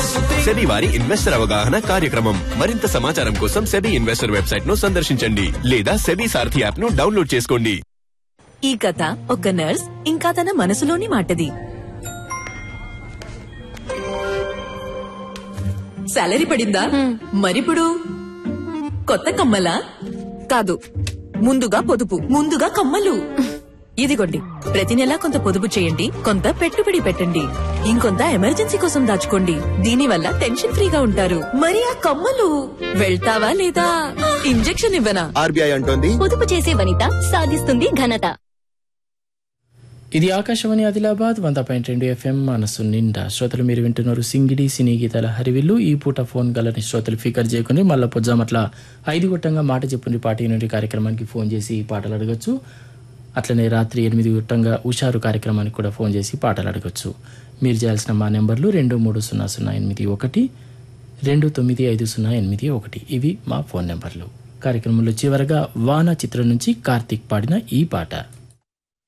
SEBI వారి investor అవగాహన కార్యక్రమం మరింత సమాచారం కోసం సెబీ ఇన్వెస్టర్ వెబ్సైట్ ను సందర్శించండి లేదా సెబీ సారథి యాప్ ను డౌన్లోడ్ చేసుకోండి ఈ కథ ఒక నర్స్ ఇంకా తన మనసులోని మాటది సాలరీ పడిందా మరిప్పుడు కొత్త కమ్మలా కాదు ముందుగా పొదుపు ముందుగా కమ్మలు ఇదిగోండి ప్రతి నెల కొంత పొదుపు చేయండి కొంత పెట్టుబడి పెట్టండి ఇంకొంత ఎమర్జెన్సీ కోసం దాచుకోండి దీనివల్ల టెన్షన్ ఫ్రీగా ఉంటారు మరి ఆ కమ్మలు వెళ్తావా లేదా ఇంజెక్షన్ ఇవ్వనా ఆర్బీఐ అంటోంది పొదుపు చేసే వనిత సాధిస్తుంది ఘనత ఇది ఆకాశవాణి ఆదిలాబాద్ వంద పాయింట్ రెండు ఎఫ్ఎం మనసు నిండా శ్రోతలు మీరు వింటున్నారు సింగిడి సినీ గీతాల హరివిల్లు ఈ పూట ఫోన్ గలని శ్రోతలు ఫికర్ చేయకుని మళ్ళీ పొద్దామట్ల ఐదు గొట్టంగా మాట చెప్పుని పార్టీ నుండి కార్యక్రమానికి ఫోన్ చేసి ఈ పాటలు అడగచ్చు అట్లనే రాత్రి ఎనిమిది గొట్టంగా ఉషారు కార్యక్రమానికి కూడా ఫోన్ చేసి పాటలు అడగచ్చు మీరు చేయాల్సిన మా నెంబర్లు రెండు మూడు సున్నా సున్నా ఎనిమిది ఒకటి రెండు తొమ్మిది ఐదు సున్నా ఎనిమిది ఒకటి ఇవి మా ఫోన్ నెంబర్లు కార్యక్రమంలో చివరగా వాన చిత్రం నుంచి కార్తీక్ పాడిన ఈ పాట